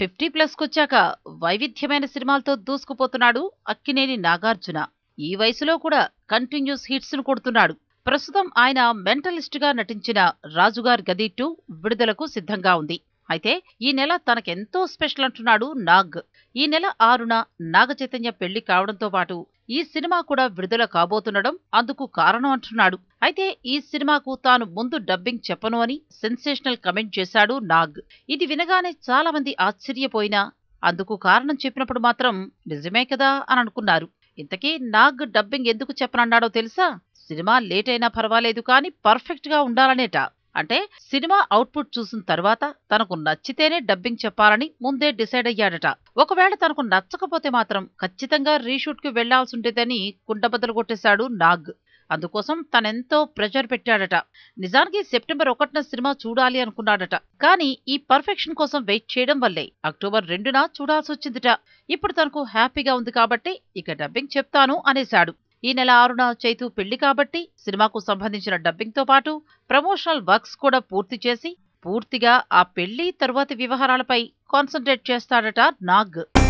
fifty ప్లస్కొచ్చాక వైవిధ్యమైన సినిమాలతో దూసుకుపోతున్నాడు అక్కినేని నాగార్జున ఈ వయసులో కూడా కంటిన్యూస్ హిట్స్ ను కొడుతున్నాడు ప్రస్తుతం ఆయన మెంటలిస్ట్ గా నటించిన రాజుగార్ గది టూ విడుదలకు సిద్ధంగా ఉంది అయితే ఈ నెల తనకెంతో స్పెషల్ అంటున్నాడు నాగ్ ఈ నెల ఆరున నాగ చైతన్య పెళ్లి కావడంతో పాటు ఈ సినిమా కూడా విడుదల కాబోతుండడం అందుకు కారణం అంటున్నాడు అయితే ఈ సినిమాకు తాను ముందు డబ్బింగ్ చెప్పను అని సెన్సేషనల్ కమెంట్ చేశాడు నాగ్ ఇది వినగానే చాలా మంది ఆశ్చర్యపోయినా అందుకు కారణం చెప్పినప్పుడు మాత్రం నిజమే కదా అని అనుకున్నారు ఇంతకీ నాగ్ డబ్బింగ్ ఎందుకు చెప్పనన్నాడో తెలుసా సినిమా లేట్ అయినా పర్వాలేదు కానీ పర్ఫెక్ట్ గా ఉండాలనేట అంటే సినిమా అవుట్పుట్ చూసిన తర్వాత తనకు నచ్చితేనే డబ్బింగ్ చెప్పాలని ముందే డిసైడ్ అయ్యాడట ఒకవేళ తనకు నచ్చకపోతే మాత్రం ఖచ్చితంగా రీషూట్ కి వెళ్లాల్సుండేదని కుండబద్దలు కొట్టేశాడు నాగ్ అందుకోసం తనెంతో ప్రెషర్ పెట్టాడట నిజానికి సెప్టెంబర్ ఒకటిన సినిమా చూడాలి అనుకున్నాడట కానీ ఈ పర్ఫెక్షన్ కోసం వెయిట్ చేయడం వల్లే అక్టోబర్ రెండున చూడాల్సి వచ్చిందిట ఇప్పుడు తనకు హ్యాపీగా ఉంది కాబట్టి ఇక డబ్బింగ్ చెప్తాను అనేశాడు ఈ నెల ఆరున చైతు పెళ్లి కాబట్టి సినిమాకు సంబంధించిన డబ్బింగ్ తో పాటు ప్రమోషనల్ వర్క్స్ కూడా పూర్తి చేసి పూర్తిగా ఆ పెళ్లి తరువాతి వ్యవహారాలపై కాన్సన్ట్రేట్ చేస్తాడట నాగ్